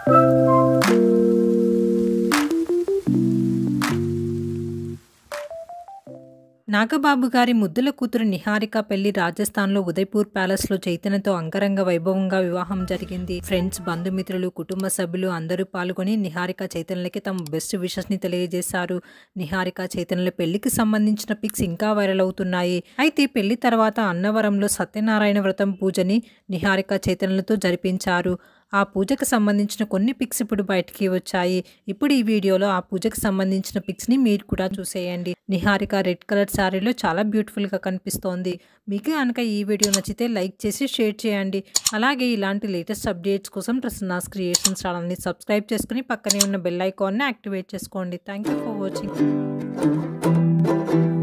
నాగబాబు గారి ముద్దుల కూతురు నిహారిక పెళ్లి రాజస్థాన్లో ఉదయ్పూర్ ప్యాలెస్లో చైతన్యతో అంగరంగ వైభవంగా వివాహం జరిగింది ఫ్రెండ్స్ బంధుమిత్రులు కుటుంబ సభ్యులు అందరూ పాల్గొని నిహారిక చైతన్యకి తమ బెస్ట్ విషెస్ ని తెలియజేశారు నిహారిక చైతన్యుల పెళ్లికి సంబంధించిన పిక్స్ ఇంకా వైరల్ అవుతున్నాయి అయితే పెళ్లి తర్వాత అన్నవరంలో సత్యనారాయణ వ్రతం పూజని నిహారిక చైతన్యులతో జరిపించారు ఆ పూజకు సంబంధించిన కొన్ని పిక్స్ ఇప్పుడు బయటికి వచ్చాయి ఇప్పుడు ఈ వీడియోలో ఆ పూజకు సంబంధించిన పిక్స్ ని మీరు కూడా చూసేయండి నిహారిక రెడ్ కలర్ శారీలో చాలా బ్యూటిఫుల్ గా కనిపిస్తోంది మీకు కనుక ఈ వీడియో నచ్చితే లైక్ చేసి షేర్ చేయండి అలాగే ఇలాంటి లేటెస్ట్ అప్డేట్స్ కోసం ప్రసన్నాస్ క్రియేషన్స్ ఛానల్ని సబ్స్క్రైబ్ చేసుకుని పక్కనే ఉన్న బెల్ ఐకాన్ని యాక్టివేట్ చేసుకోండి థ్యాంక్ యూ ఫర్ వాచింగ్